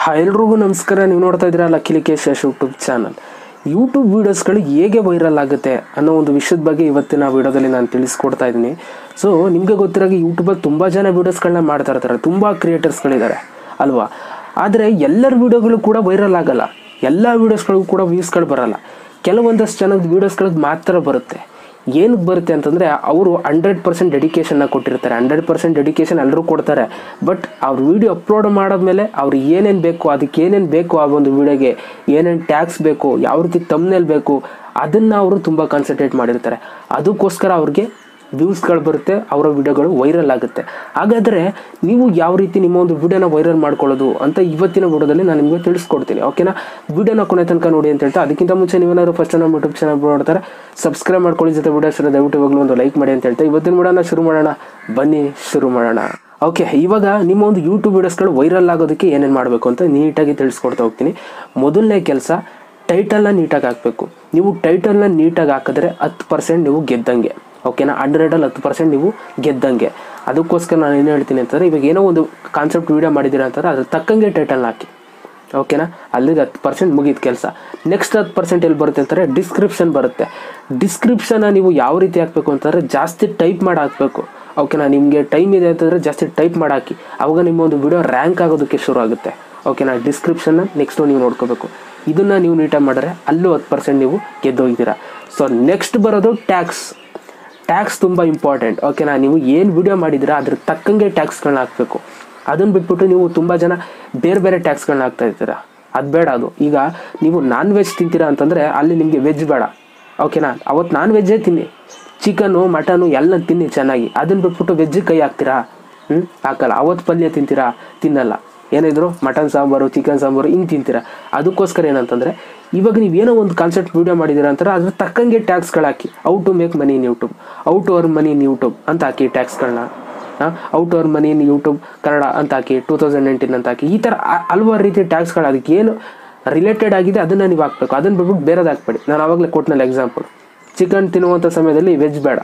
hi ಎಲ್ರಿಗೂ ನಮಸ್ಕಾರ ನೀವು ನೋಡ್ತಾ ಇದ್ದೀರಾ lucky Likesh YouTube channel YouTube ವೀಡಿಯೋಸ್ಗಳು ಹೇಗೆ ವೈರಲ್ ಆಗುತ್ತೆ ಅನ್ನೋ ಒಂದು ವಿಷಯದ ಬಗ್ಗೆ ಇವತ್ತಿನ ವಿಡಿಯೋದಲ್ಲಿ ನಾನು ತಿಳಿಸ್ಕೊಡ್ತಾ ಇದ್ದೀನಿ ಸೊ ನಿಮಗೆ ಗೊತ್ತಿರೋಗೆ ಯೂಟ್ಯೂಬಲ್ಲಿ ತುಂಬ ಜನ ವೀಡಿಯೋಸ್ಗಳನ್ನ ಮಾಡ್ತಾ ಇರ್ತಾರೆ ತುಂಬ ಕ್ರಿಯೇಟರ್ಸ್ಗಳಿದ್ದಾರೆ ಅಲ್ವಾ ಆದರೆ ಎಲ್ಲರ ವೀಡಿಯೋಗಳು ಕೂಡ ವೈರಲ್ ಆಗಲ್ಲ ಎಲ್ಲ ವೀಡಿಯೋಸ್ಗಳಿಗೂ ಕೂಡ ವ್ಯೂಸ್ಗಳು ಬರಲ್ಲ ಕೆಲವೊಂದಷ್ಟು ಜನದ ವೀಡಿಯೋಸ್ಗಳಿಗೆ ಮಾತ್ರ ಬರುತ್ತೆ ಏನಕ್ಕೆ ಬರುತ್ತೆ ಅಂತಂದರೆ ಅವರು ಹಂಡ್ರೆಡ್ ಪರ್ಸೆಂಟ್ ಡೆಡಿಕೇಶನ್ನ ಕೊಟ್ಟಿರ್ತಾರೆ ಹಂಡ್ರೆಡ್ ಪರ್ಸೆಂಟ್ ಡೆಡಿಕೇಶನ್ ಎಲ್ಲರೂ ಕೊಡ್ತಾರೆ ಬಟ್ ಅವ್ರ ವಿಡಿಯೋ ಅಪ್ಲೋಡ್ ಮಾಡಾದ್ಮೇಲೆ ಅವ್ರು ಏನೇನು ಬೇಕು ಅದಕ್ಕೆ ಏನೇನು ಬೇಕು ಆ ಒಂದು ವಿಡಿಯೋಗೆ ಏನೇನು ಟ್ಯಾಕ್ಸ್ ಬೇಕು ಯಾವ ರೀತಿ ತಮ್ನೇಲ್ ಬೇಕು ಅದನ್ನು ಅವರು ತುಂಬ ಕಾನ್ಸಂಟ್ರೇಟ್ ಮಾಡಿರ್ತಾರೆ ಅದಕ್ಕೋಸ್ಕರ ಅವ್ರಿಗೆ ವ್ಯೂಸ್ಗಳು ಬರುತ್ತೆ ಅವರ ವಿಡಿಯೋಗಳು ವೈರಲ್ ಆಗುತ್ತೆ ಹಾಗಾದರೆ ನೀವು ಯಾವ ರೀತಿ ನಿಮ್ಮ ಒಂದು ವಿಡಿಯೋನ ವೈರಲ್ ಮಾಡ್ಕೊಳ್ಳೋದು ಅಂತ ಇವತ್ತಿನ ವಿಡಿಯೋದಲ್ಲಿ ನಾನು ನಿಮಗೆ ತಿಳಿಸ್ಕೊಡ್ತೀನಿ ಓಕೆನಾ ವಿಡಿಯೋನ ಕೊನೆ ತನಕ ನೋಡಿ ಅಂತ ಹೇಳ್ತಾ ಅದಕ್ಕಿಂತ ಮುಂಚೆ ನೀವೇನಾದ್ರು ಫಸ್ಟ್ ನಮ್ಮ ಯೂಟ್ಯೂಬ್ ಚಾನಲ್ ನೋಡ್ತಾರೆ ಸಬ್ಸ್ಕ್ರೈಬ್ ಮಾಡ್ಕೊಳ್ಳಿ ಜೊತೆ ವಿಡಿಯೋಸ್ ದಯವಿಟ್ಟು ಇವಾಗಲೂ ಒಂದು ಲೈಕ್ ಮಾಡಿ ಅಂತ ಹೇಳ್ತಾ ಇವತ್ತಿನ ವಿಡಿಯೋನ ಶುರು ಮಾಡೋಣ ಬನ್ನಿ ಶುರು ಮಾಡೋಣ ಓಕೆ ಇವಾಗ ನಿಮ್ಮ ಒಂದು ಯೂಟ್ಯೂಬ್ ವಿಡಿಯೋಸ್ಗಳು ವೈರಲ್ ಆಗೋದಕ್ಕೆ ಏನೇನು ಮಾಡಬೇಕು ಅಂತ ನೀಟಾಗಿ ತಿಳಿಸ್ಕೊಡ್ತಾ ಹೋಗ್ತೀನಿ ಮೊದಲನೇ ಕೆಲಸ ಟೈಟಲ್ನ ನೀಟಾಗಿ ಹಾಕಬೇಕು ನೀವು ಟೈಟಲ್ನ ನೀಟಾಗಿ ಹಾಕಿದ್ರೆ ಹತ್ತು ಪರ್ಸೆಂಟ್ ನೀವು ಗೆದ್ದಂಗೆ ಓಕೆನಾ ಹಂಡ್ರೆಡಲ್ಲಿ ಹತ್ತು ಪರ್ಸೆಂಟ್ ನೀವು ಗೆದ್ದಂಗೆ ಅದಕ್ಕೋಸ್ಕರ ನಾನು ಏನು ಹೇಳ್ತೀನಿ ಅಂತಂದರೆ ಇವಾಗ ಏನೋ ಒಂದು ಕಾನ್ಸೆಪ್ಟ್ ವೀಡಿಯೋ ಮಾಡಿದ್ದೀರಾ ಅಂತಂದ್ರೆ ಅದ್ರ ತಕ್ಕಂಗೆ ಟೈಟಲ್ನ ಹಾಕಿ ಓಕೆನಾ ಅಲ್ಲಿಗೆ ಹತ್ತು ಪರ್ಸೆಂಟ್ ಮುಗಿದ ಕೆಲಸ ನೆಕ್ಸ್ಟ್ ಹತ್ತು ಪರ್ಸೆಂಟ್ ಎಲ್ಲಿ ಬರುತ್ತೆ ಅಂತಾರೆ ಡಿಸ್ಕ್ರಿಪ್ಷನ್ ಬರುತ್ತೆ ಡಿಸ್ಕ್ರಿಪ್ಷನ್ನ ನೀವು ಯಾವ ರೀತಿ ಹಾಕಬೇಕು ಅಂತಂದರೆ ಜಾಸ್ತಿ ಟೈಪ್ ಮಾಡಿ ಹಾಕಬೇಕು ಓಕೆನಾ ನಿಮಗೆ ಟೈಮ್ ಇದೆ ಅಂತಂದರೆ ಜಾಸ್ತಿ ಟೈಪ್ ಮಾಡಿ ಹಾಕಿ ಅವಾಗ ನಿಮ್ಮ ಒಂದು ವಿಡಿಯೋ ರ್ಯಾಂಕ್ ಆಗೋದಕ್ಕೆ ಶುರು ಆಗುತ್ತೆ ಓಕೆನಾ ಡಿಸ್ಕ್ರಿಪ್ಷನ್ನ ನೆಕ್ಸ್ಟು ನೀವು ನೋಡ್ಕೋಬೇಕು ಇದನ್ನು ನೀವು ನೀಟಾಗಿ ಮಾಡಿದ್ರೆ ಅಲ್ಲೂ ಹತ್ತು ಪರ್ಸೆಂಟ್ ನೀವು ಗೆದ್ದೋಗಿದ್ದೀರಾ ಸೊ ನೆಕ್ಸ್ಟ್ ಬರೋದು ಟ್ಯಾಕ್ಸ್ ಟ್ಯಾಕ್ಸ್ ತುಂಬ ಇಂಪಾರ್ಟೆಂಟ್ ಓಕೆನಾ ನೀವು ಏನು ವಿಡಿಯೋ ಮಾಡಿದ್ದೀರಾ ಅದ್ರ ತಕ್ಕಂಗೆ ಟ್ಯಾಕ್ಸ್ಗಳನ್ನ ಹಾಕಬೇಕು ಅದನ್ನು ಬಿಟ್ಬಿಟ್ಟು ನೀವು ತುಂಬ ಜನ ಬೇರೆ ಬೇರೆ ಟ್ಯಾಕ್ಸ್ಗಳನ್ನ ಹಾಕ್ತಾ ಇರ್ತೀರಾ ಅದು ಬೇಡ ಅದು ಈಗ ನೀವು ನಾನ್ ವೆಜ್ ತಿಂತೀರಾ ಅಂತಂದರೆ ಅಲ್ಲಿ ನಿಮಗೆ ವೆಜ್ ಬೇಡ ಓಕೆನಾ ಅವತ್ತು ನಾನ್ ವೆಜ್ಜೇ ತಿನ್ನಿ ಚಿಕನು ಮಟನು ಎಲ್ಲ ತಿನ್ನಿ ಚೆನ್ನಾಗಿ ಅದನ್ನು ಬಿಟ್ಬಿಟ್ಟು ವೆಜ್ಜಿಗೆ ಕೈ ಹಾಕ್ತೀರಾ ಹ್ಞೂ ಹಾಕಲ್ಲ ಅವತ್ತು ಪಲ್ಯ ತಿಂತೀರಾ ತಿನ್ನಲ್ಲ ಏನಿದ್ರು ಮಟನ್ ಸಾಂಬಾರು ಚಿಕನ್ ಸಾಂಬಾರು ಹಿಂಗೆ ತಿಂತೀರಾ ಅದಕ್ಕೋಸ್ಕರ ಏನಂತಂದರೆ ಇವಾಗ ನೀವು ಏನೋ ಒಂದು ಕಾನ್ಸೆಪ್ಟ್ ವೀಡಿಯೋ ಮಾಡಿದ್ದೀರಾ ಅಂತಾರೆ ಅದ್ರ ತಕ್ಕಂಗೆ ಟ್ಯಾಕ್ಸ್ಗಳು ಹಾಕಿ how to make money in YouTube how to earn money in YouTube ಅಂತ ಹಾಕಿ ಟ್ಯಾಕ್ಸ್ಗಳನ್ನ how to earn money in YouTube Kannada ಅಂತ ಹಾಕಿ ಟೂ ತೌಸಂಡ್ ನೈನ್ಟೀನ್ ಅಂತ ಹಾಕಿ ಈ ಥರ ಹ- ಹಲವಾರು ರೀತಿ ಟ್ಯಾಕ್ಸ್ಗಳು ಅದಕ್ಕೆ ಏನು ರಿಲೇಟೆಡ್ ಆಗಿದೆ ಅದನ್ನು ನೀವು ಹಾಕ್ಬೇಕು ಅದನ್ನು ಬಿಟ್ಬಿಟ್ಟು ಬೇರೆದು ಹಾಕ್ಬೇಡಿ ನಾನು ಆವಾಗಲೇ ಕೊಟ್ಟನಲ್ಲ ಎಕ್ಸಾಂಪಲ್ ಚಿಕನ್ ತಿನ್ನುವಂಥ ಸಮಯದಲ್ಲಿ ವೆಜ್ ಬೇಡ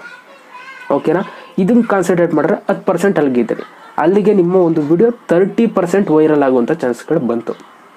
ಓಕೆನಾ ಇದನ್ನು ಕಾನ್ಸಂಟ್ರೇಟ್ ಮಾಡಿದ್ರೆ ಹತ್ತು ಪರ್ಸೆಂಟ್ ಅಲ್ಲಿಗಿದ್ದೀರಿ ಅಲ್ಲಿಗೆ ನಿಮ್ಮ ಒಂದು ವಿಡಿಯೋ ತರ್ಟಿ ಪರ್ಸೆಂಟ್ ವೈರಲ್ ಆಗುವಂಥ ಚಾನ್ಸ್ಗಳು ಬಂತು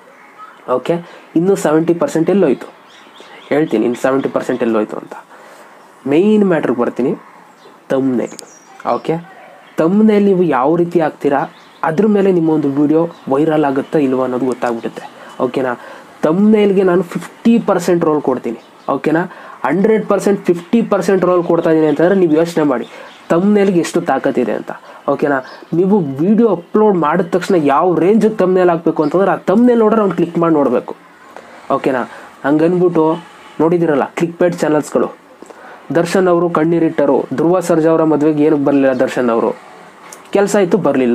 ಓಕೆ ಇನ್ನು ಸೆವೆಂಟಿ ಪರ್ಸೆಂಟ್ ಎಲ್ಲೋಯ್ತು ಹೇಳ್ತೀನಿ ಇನ್ನು ಸೆವೆಂಟಿ ಪರ್ಸೆಂಟ್ ಎಲ್ಲೋಯ್ತು ಅಂತ ಮೇಯ್ನ್ ಮ್ಯಾಟ್ರಿಗೆ ಬರ್ತೀನಿ ತಮ್ನೇಲ್ ಓಕೆ ತಮ್ನೇಲ್ ನೀವು ಯಾವ ರೀತಿ ಹಾಕ್ತೀರಾ ಅದ್ರ ಮೇಲೆ ನಿಮ್ಮ ಒಂದು ವಿಡಿಯೋ ವೈರಲ್ ಆಗುತ್ತಾ ಇಲ್ವಾ ಅನ್ನೋದು ಗೊತ್ತಾಗ್ಬಿಡುತ್ತೆ ಓಕೆನಾ ತಮ್ನೇಲ್ಗೆ ನಾನು ಫಿಫ್ಟಿ ಪರ್ಸೆಂಟ್ ರೋಲ್ ಕೊಡ್ತೀನಿ ಓಕೆನಾ hundred percent fifty percent role ಕೊಡ್ತಾ ಇದ್ದೀನಿ ಅಂತಂದರೆ ನೀವು ಯೋಚನೆ ಮಾಡಿ ತಮ್ನೇಲ್ಗೆ ಎಷ್ಟು ತಾಕತ್ತಿದೆ ಅಂತ ಓಕೆನಾ ನೀವು ವಿಡಿಯೋ ಅಪ್ಲೋಡ್ ಮಾಡಿದ ತಕ್ಷಣ ಯಾವ ರೇಂಜಿಗೆ ತಮ್ನೇಲ್ ಹಾಕಬೇಕು ಅಂತಂದ್ರೆ ಆ ತಮ್ನೇಲ್ ನೋಡ್ರೆ ಅವ್ನು ಕ್ಲಿಕ್ ಮಾಡಿ ನೋಡಬೇಕು ಓಕೆನಾ ಹಂಗನ್ಬಿಟ್ಟು ನೋಡಿದಿರಲ್ಲ ಕ್ಲಿಕ್ ಪೇಡ್ ಚಾನಲ್ಸ್ಗಳು ದರ್ಶನ್ ಅವರು ಕಣ್ಣೀರಿಟ್ಟರು ಧ್ರುವ ಸರ್ಜಾ ಅವರ ಮದುವೆಗೆ ಏನಕ್ಕೆ ಬರಲಿಲ್ಲ ದರ್ಶನ್ ಅವರು ಕೆಲಸ ಇತ್ತು ಬರಲಿಲ್ಲ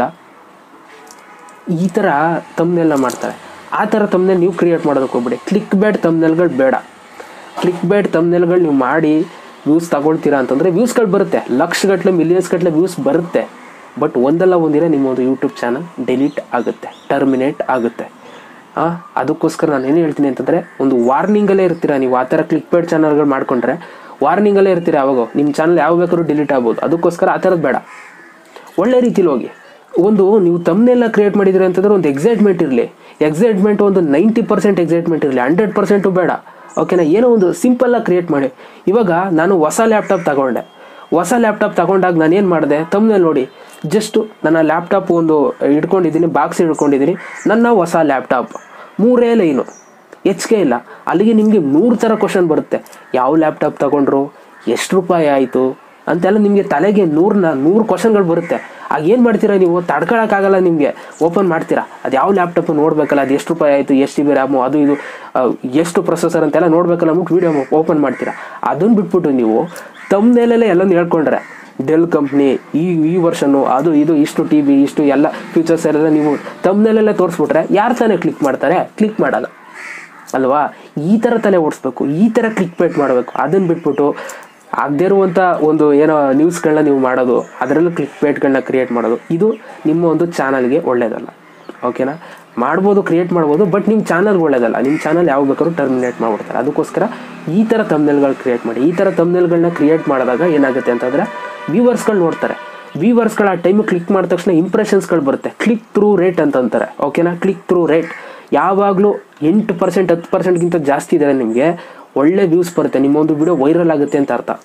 ಈ ಥರ ತಮ್ನೆಲ್ಲ ಮಾಡ್ತಾರೆ ಆ ಥರ ತಮ್ನೆಲ್ ನೀವು ಕ್ರಿಯೇಟ್ ಮಾಡೋದಕ್ಕೆ ಹೋಗ್ಬೇಡಿ ಕ್ಲಿಕ್ ಬ್ಯಾಡ್ ತಮ್ನೆಲ್ಗಳು ಬೇಡ ಕ್ಲಿಕ್ ಬ್ಯಾಡ್ ತಮ್ನೆಲ್ಗಳು ನೀವು ಮಾಡಿ ವ್ಯೂಸ್ ತಗೊಳ್ತೀರಾ ಅಂತಂದರೆ ವ್ಯೂಸ್ಗಳು ಬರುತ್ತೆ ಲಕ್ಷಗಟ್ಟಲೆ ಮಿಲಿಯನ್ಸ್ ಗಟ್ಟಲೆ ವ್ಯೂಸ್ ಬರುತ್ತೆ ಬಟ್ ಒಂದಲ್ಲ ಒಂದಿನ ನಿಮ್ಮ ಒಂದು ಯೂಟ್ಯೂಬ್ ಚಾನಲ್ ಡೆಲೀಟ್ ಆಗುತ್ತೆ ಟರ್ಮಿನೇಟ್ ಆಗುತ್ತೆ ಆ, ಅದಕ್ಕೋಸ್ಕರ ನಾನು ಏನು ಹೇಳ್ತೀನಿ ಅಂತಂದರೆ ಒಂದು ವಾರ್ನಿಂಗಲ್ಲೇ ಇರ್ತೀರಾ ನೀವು ಆ ಥರ ಕ್ಲಿಕ್ ಪೇಡ್ ಚಾನಲ್ಗಳು ಮಾಡ್ಕೊಂಡ್ರೆ ವಾರ್ನಿಂಗಲ್ಲೇ ಇರ್ತೀರಾ ಯಾವಾಗ ನಿಮ್ಮ ಚಾನಲ್ ಯಾವ ಬೇಕಾದ್ರೂ ಡಿಲೀಟ್ ಆಗ್ಬೋದು ಅದಕ್ಕೋಸ್ಕರ ಆ ಥರದ್ದು ಬೇಡ ಒಳ್ಳೆ ರೀತಿಲಿ ಹೋಗಿ ಒಂದು ನೀವು ತಮ್ಮನೆಲ್ಲ ಕ್ರಿಯೇಟ್ ಮಾಡಿದ್ರಿ ಅಂತಂದ್ರೆ ಒಂದು ಎಕ್ಸೈಟ್ಮೆಂಟ್ ಇರಲಿ ಎಕ್ಸೈಟ್ಮೆಂಟ್ ಒಂದು ನೈಂಟಿ ಪರ್ಸೆಂಟ್ ಎಕ್ಸೈಟ್ಮೆಂಟ್ ಇರಲಿ ಹಂಡ್ರೆಡ್ ಪರ್ಸೆಂಟು ಬೇಡ ಓಕೆನಾ ಏನೋ ಒಂದು ಸಿಂಪಲ್ಲಾಗಿ ಕ್ರಿಯೇಟ್ ಮಾಡಿ ಇವಾಗ ನಾನು ಹೊಸ ಲ್ಯಾಪ್ಟಾಪ್ ತಗೊಂಡೆ ಹೊಸ ಲ್ಯಾಪ್ಟಾಪ್ ತಗೊಂಡಾಗ ನಾನು ಏನು ಮಾಡಿದೆ ತಮ್ಮನೇಲಿ ನೋಡಿ ಜಸ್ಟು ನನ್ನ ಲ್ಯಾಪ್ಟಾಪ್ ಒಂದು ಇಟ್ಕೊಂಡಿದ್ದೀನಿ ಬಾಕ್ಸ್ ಇಟ್ಕೊಂಡಿದ್ದೀನಿ ನನ್ನ ಹೊಸ ಲ್ಯಾಪ್ಟಾಪ್ ಮೂರೇ ಲೈನು ಹೆಚ್ಚಿಗೆ ಇಲ್ಲ ಅಲ್ಲಿಗೆ ನಿಮಗೆ ನೂರು ಥರ ಕ್ವಶನ್ ಬರುತ್ತೆ ಯಾವ ಲ್ಯಾಪ್ಟಾಪ್ ತಗೊಂಡ್ರು ಎಷ್ಟು ರೂಪಾಯಿ ಆಯಿತು ಅಂತೆಲ್ಲ ನಿಮಗೆ ತಲೆಗೆ ನೂರನ್ನ ನೂರು ಕ್ವಶನ್ಗಳು ಬರುತ್ತೆ ಆಗ ಏನು ಮಾಡ್ತೀರಾ ನೀವು ತಡ್ಕೊಳಕ್ಕಾಗಲ್ಲ ನಿಮಗೆ ಓಪನ್ ಮಾಡ್ತೀರಾ ಅದು ಯಾವ ಲ್ಯಾಪ್ಟಾಪ್ ನೋಡಬೇಕಲ್ಲ ಅದು ಎಷ್ಟು ರೂಪಾಯಿ ಆಯಿತು ಎಷ್ಟು ಜಿ ಬಿ ರ್ಯಾಮು ಅದು ಇದು ಆ, ಎಷ್ಟು ಪ್ರೊಸೆಸರ್ ಅಂತೆಲ್ಲ ನೋಡಬೇಕಲ್ಲ ಅಂದ್ಬಿಟ್ಟು ವೀಡಿಯೋ ಓಪನ್ ಮಾಡ್ತೀರಾ ಅದನ್ನು ಬಿಟ್ಬಿಟ್ಟು ನೀವು ತಮ್ಮನೇಲೆಲ್ಲ ಎಲ್ಲನೂ ಹೇಳ್ಕೊಂಡ್ರೆ ಡೆಲ್ ಕಂಪ್ನಿ ಈ ಈ ವರ್ಷನು ಅದು ಇದು ಇಷ್ಟು ಟಿ ಬಿ ಇಷ್ಟು ಎಲ್ಲ ಫೀಚರ್ಸ್ ಎಲ್ಲ ನೀವು ತಮ್ಮನೇಲೆಲ್ಲ ತೋರಿಸ್ಬಿಟ್ರೆ ಯಾರು ತಾನೇ ಕ್ಲಿಕ್ ಮಾಡ್ತಾರೆ ಕ್ಲಿಕ್ ಮಾಡಲ್ಲ ಅಲ್ವಾ ಈ ಥರ ತಲೆ ಓಡಿಸ್ಬೇಕು ಈ ಥರ ಕ್ಲಿಕ್ ಪೇಟ್ ಮಾಡಬೇಕು ಅದನ್ನು ಬಿಟ್ಬಿಟ್ಟು ಆಗದೇ ಇರುವಂಥ ಒಂದು ಏನೋ ನ್ಯೂಸ್ಗಳನ್ನ ನೀವು ಮಾಡೋದು ಅದರಲ್ಲೂ ಕ್ಲಿಕ್ ಪೇಟ್ಗಳನ್ನ ಕ್ರಿಯೇಟ್ ಮಾಡೋದು ಇದು ನಿಮ್ಮ ಒಂದು ಚಾನಲ್ಗೆ ಒಳ್ಳೆಯದಲ್ಲ ಓಕೆನಾ ಮಾಡ್ಬೋದು ಕ್ರಿಯೇಟ್ ಮಾಡ್ಬೋದು ಬಟ್ ನಿಮ್ಮ ಚಾನಲ್ಗೆ ಒಳ್ಳೇದಲ್ಲ ನಿಮ್ಮ ಚಾನಲ್ ಯಾವ ಬೇಕಾದ್ರೂ ಟರ್ಮಿನೇಟ್ ಮಾಡ್ಬಿಡ್ತಾರೆ ಅದಕ್ಕೋಸ್ಕರ ಈ ಥರ ತಮ್ನೆಲ್ಗಳು ಕ್ರಿಯೇಟ್ ಮಾಡಿ ಈ ಥರ ತಮ್ನೆಲ್ಗಳನ್ನ ಕ್ರಿಯೇಟ್ ಮಾಡಿದಾಗ ಏನಾಗುತ್ತೆ ಅಂತಂದರೆ ವ್ಯೂವರ್ಸ್ಗಳು ನೋಡ್ತಾರೆ ವ್ಯೂವರ್ಸ್ಗಳು ಆ ಟೈಮ್ ಕ್ಲಿಕ್ ಮಾಡಿದ ತಕ್ಷಣ ಇಂಪ್ರೆಷನ್ಸ್ಗಳು ಬರುತ್ತೆ ಕ್ಲಿಕ್ ಥ್ರೂ ರೇಟ್ ಅಂತ ಅಂತಾರೆ ಓಕೆನಾ ಕ್ಲಿಕ್ ಥ್ರೂ ರೇಟ್ ಯಾವಾಗಲೂ ಎಂಟು ಪರ್ಸೆಂಟ್ ಹತ್ತು ಪರ್ಸೆಂಟ್ಗಿಂತ ಜಾಸ್ತಿ ಇದ್ದಾರೆ ನಿಮಗೆ ಒಳ್ಳೆ ವ್ಯೂಸ್ ಬರುತ್ತೆ ನಿಮ್ಮ ಒಂದು ವಿಡಿಯೋ ವೈರಲ್ ಆಗುತ್ತೆ ಅಂತ ಅರ್ಥ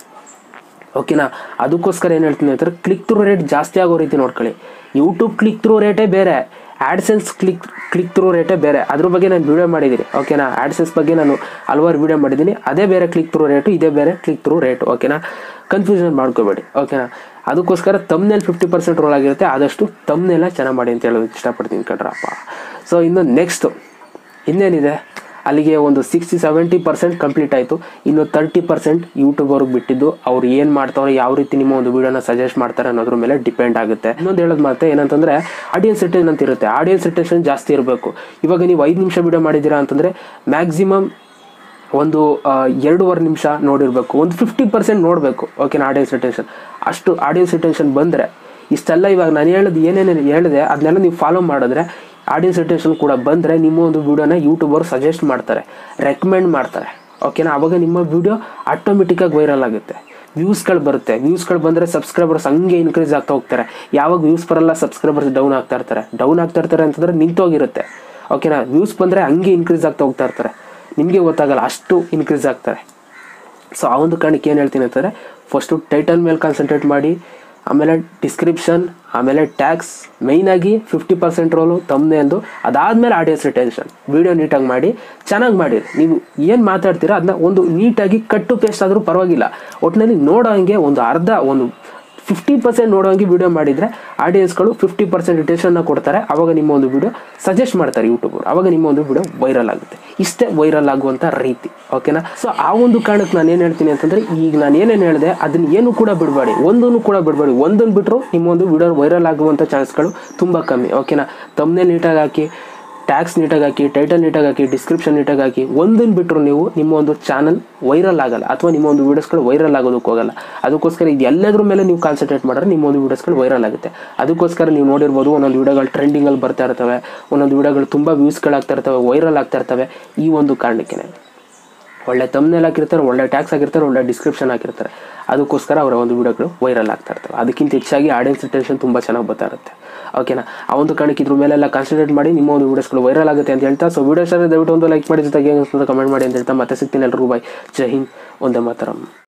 ಓಕೆನಾ ಅದಕ್ಕೋಸ್ಕರ ಏನು ಹೇಳ್ತೀನಿ ಅಂತಂದ್ರೆ ಕ್ಲಿಕ್ ಥ್ರೂ ರೇಟ್ ಜಾಸ್ತಿ ಆಗೋ ರೀತಿ ನೋಡ್ಕೊಳ್ಳಿ ಯೂಟ್ಯೂಬ್ ಕ್ಲಿಕ್ ಥ್ರೂ ರೇಟೇ ಬೇರೆ ಆ್ಯಡ್ಸೆನ್ಸ್ ಕ್ಲಿಕ್ ಕ್ಲಿಕ್ ಥ್ರೂ ರೇಟೇ ಬೇರೆ ಅದ್ರ ಬಗ್ಗೆ ನಾನು ವಿಡಿಯೋ ಮಾಡಿದ್ದೀನಿ ಓಕೆನಾ ಆ್ಯಡ್ಸೆನ್ಸ್ ಬಗ್ಗೆ ನಾನು ಹಲವಾರು ವಿಡಿಯೋ ಮಾಡಿದ್ದೀನಿ ಅದೇ ಬೇರೆ ಕ್ಲಿಕ್ ಥ್ರೂ ರೇಟು ಇದೇ ಬೇರೆ ಕ್ಲಿಕ್ ಥ್ರೂ ರೇಟು ಓಕೆನಾ ಕನ್ಫ್ಯೂಷನ್ ಮಾಡ್ಕೋಬೇಡಿ ಓಕೆನಾ ಅದಕ್ಕೋಸ್ಕರ ತಮ್ನೇಲ್ ಫಿಫ್ಟಿ ಪರ್ಸೆಂಟ್ ರೋಲ್ ಆಗಿರುತ್ತೆ ಆದಷ್ಟು ತಮ್ನೆಲ್ಲ ಚೆನ್ನಾಗಿ ಮಾಡಿ ಅಂತ ಹೇಳೋದಕ್ಕೆ ಇಷ್ಟಪಡ್ತೀನಿ ಕಣ್ರಪ್ಪ ಸೊ ಇನ್ನು ನೆಕ್ಸ್ಟು ಇನ್ನೇನಿದೆ ಅಲ್ಲಿಗೆ ಒಂದು ಸಿಕ್ಸ್ಟಿ ಸೆವೆಂಟಿ ಪರ್ಸೆಂಟ್ ಕಂಪ್ಲೀಟ್ ಆಯಿತು ಇನ್ನು ತರ್ಟಿ ಪರ್ಸೆಂಟ್ ಯೂಟ್ಯೂಬ್ ಅವ್ರಿಗೆ ಬಿಟ್ಟಿದ್ದು ಅವ್ರು ಏನು ಮಾಡ್ತಾವ್ರೆ ಯಾವ ರೀತಿ ನಿಮ್ಮ ಒಂದು ವಿಡಿಯೋನ ಸಜೆಸ್ಟ್ ಮಾಡ್ತಾರೆ ಅನ್ನೋದ್ರ ಮೇಲೆ ಡಿಪೆಂಡ್ ಆಗುತ್ತೆ ಇನ್ನೊಂದು ಹೇಳೋದು ಮಾತ್ರ ಏನಂತಂದರೆ ಆಡಿಯನ್ಸ್ ರಿಟೇಷನ್ ಅಂತ ಇರುತ್ತೆ ಆಡಿಯನ್ಸ್ ರಿಟೇಷನ್ ಜಾಸ್ತಿ ಇರಬೇಕು ಇವಾಗ ನೀವು ಐದು ನಿಮಿಷ ವಿಡಿಯೋ ಮಾಡಿದ್ದೀರಾ ಅಂತಂದರೆ ಮ್ಯಾಕ್ಸಿಮಮ್ ಒಂದು ಆ, ಎರಡೂವರೆ ನಿಮಿಷ ನೋಡಿರಬೇಕು ಒಂದು ಫಿಫ್ಟಿ ಪರ್ಸೆಂಟ್ ನೋಡಬೇಕು ಓಕೆನಾ ಆಡಿಯನ್ಸ್ ರಿಟೇಷನ್ ಅಷ್ಟು ಆಡಿಯನ್ಸ್ ರಿಟೇಷನ್ ಬಂದರೆ ಇಷ್ಟೆಲ್ಲ ಇವಾಗ ನಾನು ಹೇಳೋದು ಏನೇನು ಹೇಳಿದೆ ಅದನ್ನೆಲ್ಲ ನೀವು ಫಾಲೋ ಮಾಡಿದ್ರೆ ಆಡಿಯನ್ಸ್ ರಿಟೇಷನ್ ಕೂಡ ಬಂದರೆ ನಿಮ್ಮ ಒಂದು ವಿಡಿಯೋನ ಯೂಟ್ಯೂಬರ್ ಸಜೆಸ್ಟ್ ಮಾಡ್ತಾರೆ ರೆಕಮೆಂಡ್ ಮಾಡ್ತಾರೆ ಓಕೆನಾ ಅವಾಗ ನಿಮ್ಮ ವಿಡಿಯೋ ಆಟೋಮೆಟಿಕ್ಕಾಗಿ ವೈರಲ್ ಆಗುತ್ತೆ ವ್ಯೂಸ್ಗಳು ಬರುತ್ತೆ ವ್ಯೂಸ್ಗಳು ಬಂದರೆ ಸಬ್ಸ್ಕ್ರೈಬರ್ಸ್ ಹಂಗೆ ಇನ್ಕ್ರೀಸ್ ಆಗ್ತಾ ಹೋಗ್ತಾರೆ ಯಾವಾಗ ವ್ಯೂಸ್ ಬರಲ್ಲ ಸಬ್ಸ್ಕ್ರೈಬರ್ಸ್ ಡೌನ್ ಆಗ್ತಾ ಇರ್ತಾರೆ ಡೌನ್ ಆಗ್ತಾ ಇರ್ತಾರೆ ಅಂತಂದ್ರೆ ನಿಂತೋಗಿರುತ್ತೆ ಓಕೆನಾ ವ್ಯೂಸ್ ಬಂದರೆ ಹಂಗೆ ಇನ್ಕ್ರೀಸ್ ಆಗ್ತಾ ಹೋಗ್ತಾ ಇರ್ತಾರೆ ನಿಮಗೆ ಗೊತ್ತಾಗಲ್ಲ ಅಷ್ಟು ಇನ್ಕ್ರೀಸ್ ಆಗ್ತಾರೆ ಸೊ ಆ ಒಂದು ಕಾರಣಕ್ಕೆ ಏನು ಹೇಳ್ತೀನಿ ಅಂತಂದರೆ ಫಸ್ಟು ಟೈಟಲ್ ಮೇಲೆ ಕಾನ್ಸಂಟ್ರೇಟ್ ಮಾಡಿ ಆಮೇಲೆ ಡಿಸ್ಕ್ರಿಪ್ಷನ್ ಆಮೇಲೆ ಟ್ಯಾಕ್ಸ್ ಮೈನಾಗಿ ಫಿಫ್ಟಿ ಪರ್ಸೆಂಟ್ ರೋಲು ತಮ್ಮನೇಂದು ಅದಾದಮೇಲೆ ಆಡಿಯನ್ಸ್ ರಿಟೆನ್ಷನ್ ವೀಡಿಯೋ ನೀಟಾಗಿ ಮಾಡಿ ಚೆನ್ನಾಗಿ ಮಾಡಿರಿ ನೀವು ಏನು ಮಾತಾಡ್ತೀರಾ ಅದನ್ನ ಒಂದು ನೀಟಾಗಿ ಕಟ್ಟು ಪೇಸ್ಟ್ ಆದರೂ ಪರವಾಗಿಲ್ಲ ಒಟ್ಟಿನಲ್ಲಿ ನೋಡೋ ಹಂಗೆ ಒಂದು ಅರ್ಧ ಒಂದು ಫಿಫ್ಟಿ ಪರ್ಸೆಂಟ್ ನೋಡೋಂಗೆ ವಿಡಿಯೋ ಮಾಡಿದರೆ ಆಡಿಯನ್ಸ್ಗಳು ಫಿಫ್ಟಿ ಪರ್ಸೆಂಟ್ ರಿಟೇಷನ್ನ ಕೊಡ್ತಾರೆ ಅವಾಗ ನಿಮ್ಮ ಒಂದು ವಿಡಿಯೋ ಸಜೆಸ್ಟ್ ಮಾಡ್ತಾರೆ ಯೂಟ್ಯೂಬರ್ ಅವಾಗ ನಿಮ್ಮ ಒಂದು ವಿಡಿಯೋ ವೈರಲ್ ಆಗುತ್ತೆ ಇಷ್ಟೇ ವೈರಲ್ ಆಗುವಂಥ ರೀತಿ ಓಕೆನಾ ಸೊ ಆ ಒಂದು ಕಾರಣಕ್ಕೆ ನಾನು ಏನು ಹೇಳ್ತೀನಿ ಅಂತಂದರೆ ಈಗ ನಾನು ಏನೇನು ಹೇಳಿದೆ ಅದನ್ನ ಏನು ಕೂಡ ಬಿಡಬೇಡಿ ಒಂದನ್ನು ಕೂಡ ಬಿಡಬೇಡಿ ಒಂದನ್ನು ಬಿಟ್ಟರು ನಿಮ್ಮ ಒಂದು ವಿಡಿಯೋ ವೈರಲ್ ಆಗುವಂಥ ಚಾನ್ಸ್ಗಳು ತುಂಬ ಕಮ್ಮಿ ಓಕೆನಾ ತಮ್ಮನೇ ನೀಟಾಗಿ ಹಾಕಿ ಟ್ಯಾಕ್ಸ್ ನೀಟಾಗಿ ಹಾಕಿ ಟೈಟಲ್ ನೀಟಾಗಿ ಹಾಕಿ ಡಿಸ್ಕ್ರಿಪ್ಷನ್ ನೀಟಾಗಿ ಹಾಕಿ ಒಂದನ್ನು ಬಿಟ್ಟರು ನೀವು ನಿಮ್ಮ ಒಂದು ಚಾನಲ್ ವೈರಲ್ ಆಗಲ್ಲ ಅಥವಾ ನಿಮ್ಮ ಒಂದು ವೀಡಿಯೋಸ್ಗಳು ವೈರಲ್ ಆಗೋದಕ್ಕೆ ಹೋಗಲ್ಲ ಅದಕ್ಕೋಸ್ಕರ ಇದು ಎಲ್ಲದ್ರ ಮೇಲೆ ನೀವು ಕಾನ್ಸಂಟ್ರೇಟ್ ಮಾಡಿದ್ರೆ ನಿಮ್ಮ ಒಂದು ವೀಡಿಯೋಸ್ಗಳು ವೈರಲ್ ಆಗುತ್ತೆ ಅದಕ್ಕೋಸ್ಕರ ನೀವು ನೋಡಿರ್ಬೋದು ಒಂದೊಂದು ವೀಡಿಯೋಗಳು ಟ್ರೆಂಡಿಂಗಲ್ಲಿ ಬರ್ತಾ ಇರ್ತವೆ ಒಂದೊಂದು ವೀಡಿಯೋಗಳು ತುಂಬ ವ್ಯೂಸ್ಗಳಾಗ್ತಾ ಇರ್ತವೆ ವೈರಲ್ ಆಗ್ತಾ ಇರ್ತವೆ ಈ ಒಂದು ಕಾರಣಕ್ಕೆ ಒಳ್ಳೆ ತಮ್ನೆಲ್ ಹಾಕಿರ್ತಾರೆ ಒಳ್ಳೆ ಟ್ಯಾಕ್ಸ್ ಹಾಕಿರ್ತಾರೆ ಒಳ್ಳೆ ಡಿಸ್ಕ್ರಿಪ್ಷನ್ ಹಾಕಿರ್ತಾರೆ ಅದಕ್ಕೋಸ್ಕರ ಅವರ ಒಂದು ವಿಡಿಯೋಗಳು ವೈರಲ್ ಆಗ್ತಾ ಇರ್ತವೆ ಅದಕ್ಕಿಂತ ಹೆಚ್ಚಾಗಿ ಆಡಿಯನ್ಸ್ ರಿಟೆನ್ಷನ್ ತುಂಬ ಚೆನ್ನಾಗಿ ಬರ್ತಾ ಇರುತ್ತೆ ಓಕೆನಾ ಆ ಒಂದು ಕಾರಣಕ್ಕೆ ಇದ್ರ ಮೇಲೆಲ್ಲ ಕಾನ್ಸಂಟ್ರೇಟ್ ಮಾಡಿ ನಿಮ್ಮ ಒಂದು ವೀಡಿಯೋಸ್ಗಳು ವೈರಲ್ ಆಗುತ್ತೆ ಅಂತ ಹೇಳ್ತಾ ಸೊ ವೀಡಿಯೋಸ್ ದಯವಿಟ್ಟು ಒಂದು ಲೈಕ್ ಮಾಡಿ ಜೊತೆಗೆ ಕಮೆಂಟ್ ಮಾಡಿ ಅಂತ ಹೇಳ್ತಾ ಮತ್ತೆ ಸಿಗ್ತೀನಿ ಎಲ್ರಿಗೂ ಬಾಯ್ ಜೈ ಹಿಂದ್ ಒಂದೇ ಮಾತರಂ